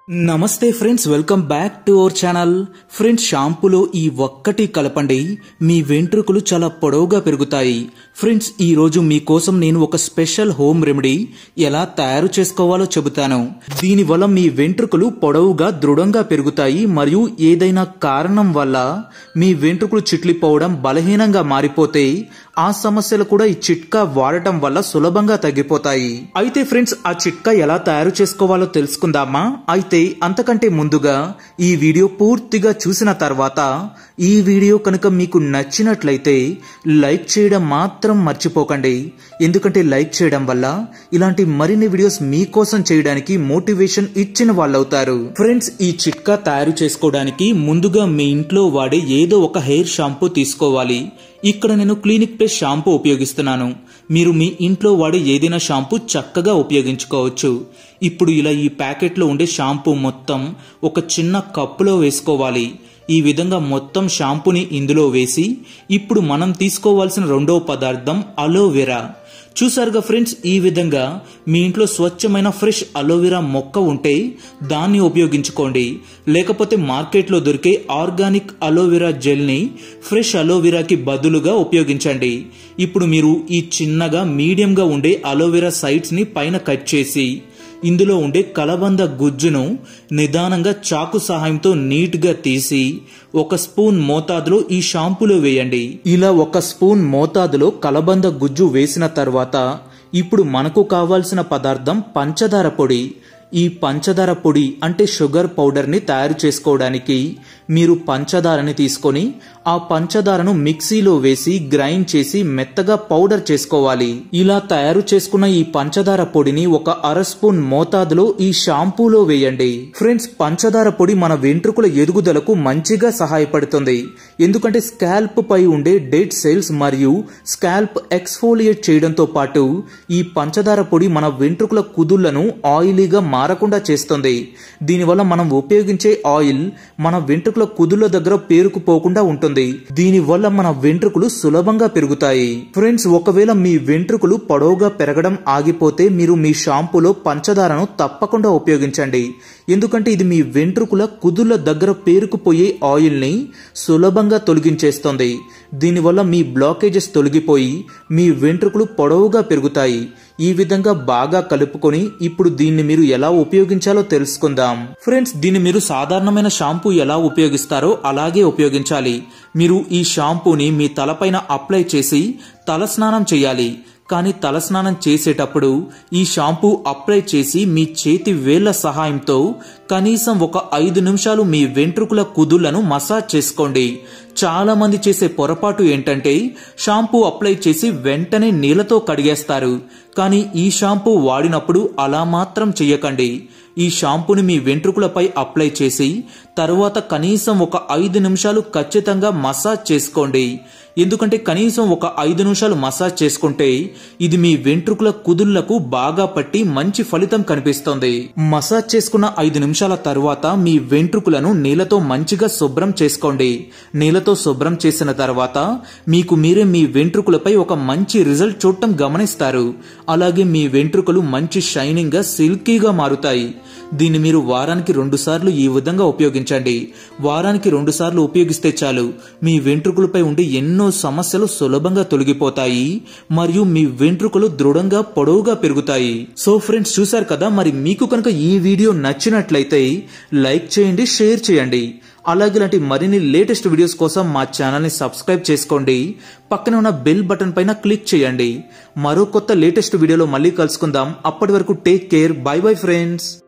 నమస్తే friends welcome back to our channel friends షాంపూలో ఈ ఒక్కటి కలపండి మీ వెంట్రుకలు చాలా పొడవుగా పెరుగుతాయి ఫ్రెండ్స్ ఈ రోజు మీకోసం నేను ఒక స్పెషల్ హోమ్ రెమెడీ ఎలా తయారు చేసుకోవాలో చెబుతాను దీనివల్ల మీ వెంట్రుకలు పొడవుగా దృఢంగా పెరుగుతాయి మరియు ఏదైనా కారణం వల్ల మీ వెంట్రుకలు చిట్లిపోవడం బలహీనంగా మారిపోతే ఆ సమస్యలు కూడా ఈ చిట్కా వాడటం వల్ల సులభంగా తగ్గిపోతాయి అయితే ఫ్రెండ్స్ ఆ చిట్కా ఎలా తయారు చేసుకోవాలో తెలుసుకుందామా అయితే అంతకంటే ముందుగా ఈ వీడియో పూర్తిగా చూసిన తర్వాత ఈ వీడియో కనుక మీకు నచ్చినట్లయితే లైక్ చేయడం మాత్రం మర్చిపోకండి ఎందుకంటే లైక్ చేయడం వల్ల ఇలాంటి మరిన్ని వీడియోస్ మీకోసం చేయడానికి మోటివేషన్ ఇచ్చిన వాళ్ళవుతారు ఫ్రెండ్స్ ఈ చిట్కా తయారు చేసుకోవడానికి ముందుగా మీ ఇంట్లో వాడే ఏదో ఒక హెయిర్ షాంపూ తీసుకోవాలి ఇక్కడ నేను క్లినిక్ ప్లస్ షాంపూ ఉపయోగిస్తున్నాను మీరు మీ ఇంట్లో వాడే ఏదైనా షాంపూ చక్కగా ఉపయోగించుకోవచ్చు ఇప్పుడు ఇలా ఈ ప్యాకెట్లో ఉండే షాంపూ మొత్తం ఒక చిన్న కప్పులో వేసుకోవాలి ఈ విధంగా మొత్తం షాంపూని ఇందులో వేసి ఇప్పుడు మనం తీసుకోవాల్సిన రెండవ పదార్థం అలోవెరా చూసారుగా ఫ్రెండ్స్ ఈ విధంగా మీ ఇంట్లో స్వచ్ఛమైన ఫ్రెష్ అలోవెరా మొక్క ఉంటే దాన్ని ఉపయోగించుకోండి లేకపోతే మార్కెట్లో దొరికే ఆర్గానిక్ అలోవెరా జెల్ని ఫ్రెష్ అలోవెరాకి బదులుగా ఉపయోగించండి ఇప్పుడు మీరు ఈ చిన్నగా మీడియంగా ఉండే అలోవెరా సైడ్స్ని పైన కట్ చేసి ఇందులో ఉండే కలబంద గుజ్జును నిదానంగా చాకు సహాయంతో నీట్గా తీసి ఒక స్పూన్ మోతాదులో ఈ షాంపూలో వేయండి ఇలా ఒక స్పూన్ మోతాదులో కలబంద గుజ్జు వేసిన తర్వాత ఇప్పుడు మనకు కావాల్సిన పదార్థం పంచదార పొడి ఈ పంచదార పొడి అంటే షుగర్ పౌడర్ని తయారు చేసుకోవడానికి మీరు పంచదారని తీసుకొని ఆ పంచదారను మిక్సీలో వేసి గ్రైండ్ చేసి మెత్తగా పౌడర్ చేసుకోవాలి ఇలా తయారు చేసుకున్న ఈ పంచదార పొడిని ఒక అర స్పూన్ మోతాదులో ఈ షాంపూలో వేయండి ఫ్రెండ్స్ పంచదార పొడి మన వెంట్రుకల ఎదుగుదలకు మంచిగా సహాయపడుతుంది ఎందుకంటే స్కాల్ప్ పై ఉండే డెడ్ సెల్స్ మరియు స్కాల్ప్ ఎక్స్ఫోలియేట్ చేయడంతో పాటు ఈ పంచదార పొడి మన వెంట్రుకల కుదుళ్లను ఆయిలీగా మారకుండా చేస్తుంది దీనివల్ల మనం ఉపయోగించే ఆయిల్ మన వెంట్రుకల కుదుళ్ల దగ్గర పేరుకుపోకుండా ఉంటుంది దీనివల్ల మన వెంట్రుకలు సులభంగా పెరుగుతాయి ఫ్రెండ్స్ ఒకవేళ మీ వెంట్రుకలు పొడవుగా పెరగడం ఆగిపోతే మీరు మీ షాంపూలో పంచదారను తప్పకుండా ఉపయోగించండి ఎందుకంటే ఇది మీ వెంట్రుకల కుదుళ్ల దగ్గర పేరుకుపోయే ఆయిల్ని సులభంగా తొలగించేస్తుంది దీనివల్ల మీ బ్లాకేజెస్ తొలగిపోయి మీ వెంట్రుకలు పొడవుగా పెరుగుతాయి ఈ విధంగా బాగా కలుపుకొని ఇప్పుడు దీన్ని మీరు ఎలా ఉపయోగించాలో తెలుసుకుందాం ఫ్రెండ్స్ దీన్ని మీరు సాధారణమైన షాంపూ ఎలా ఉపయోగిస్తారో అలాగే ఉపయోగించాలి మీరు ఈ షాంపూని మీ తలపైన అప్లై చేసి తలస్నానం చేయాలి కానీ తలస్నానం చేసేటప్పుడు ఈ షాంపూ అప్లై చేసి మీ చేతి వేళ్ల సహాయంతో కనీసం ఒక ఐదు నిమిషాలు మీ వెంట్రుకల కుదుళ్లను మసాజ్ చేసుకోండి చాలా మంది చేసే పొరపాటు ఏంటంటే షాంపూ అప్లై చేసి వెంటనే నీళ్లతో కడిగేస్తారు కానీ ఈ షాంపూ వాడినప్పుడు అలా మాత్రం చెయ్యకండి ఈ షాంపూని మీ వెంట్రుకలపై అప్లై చేసి తరువాత కనీసం ఒక ఐదు నిమిషాలు ఖచ్చితంగా మసాజ్ చేసుకోండి ఎందుకంటే కనీసం ఒక ఐదు నిమిషాలు మసాజ్ చేసుకుంటే ఇది మీ వెంట్రుకల కుదుళ్లకు బాగా పట్టి మంచి ఫలితం కనిపిస్తుంది మసాజ్ చేసుకున్న ఐదు నిమిషాల తర్వాత మీ వెంట్రుకలను నీళ్లతో మంచిగా శుభ్రం చేసుకోండి నీళ్లతో శుభ్రం చేసిన తర్వాత మీకు మీరే మీ వెంట్రుకలపై ఒక మంచి రిజల్ట్ చూడటం గమనిస్తారు అలాగే మీ వెంట్రుకలు మంచి షైనింగ్ గా సిల్కీగా మారుతాయి దీన్ని మీరు వారానికి రెండు సార్లు ఈ విధంగా ఉపయోగించండి వారానికి రెండు సార్లు ఉపయోగిస్తే చాలు మీ వెంట్రుకలపై ఉండి ఎన్నో సమస్యలు సులభంగా తొలగిపోతాయి మరియు మీ వెంట్రుకలు దృఢంగా పొడవుగా పెరుగుతాయి సో ఫ్రెండ్స్ చూసారు కదా మరి మీకు కనుక ఈ వీడియో నచ్చినట్లయితే లైక్ చేయండి షేర్ చేయండి అలాగే ఇలాంటి మరిన్ని లేటెస్ట్ వీడియోస్ కోసం మా ఛానల్ని సబ్స్క్రైబ్ చేసుకోండి పక్కనే ఉన్న బెల్ బటన్ పైన క్లిక్ చేయండి మరో కొత్త లేటెస్ట్ వీడియోలో మళ్ళీ కలుసుకుందాం అప్పటి వరకు take care bye bye friends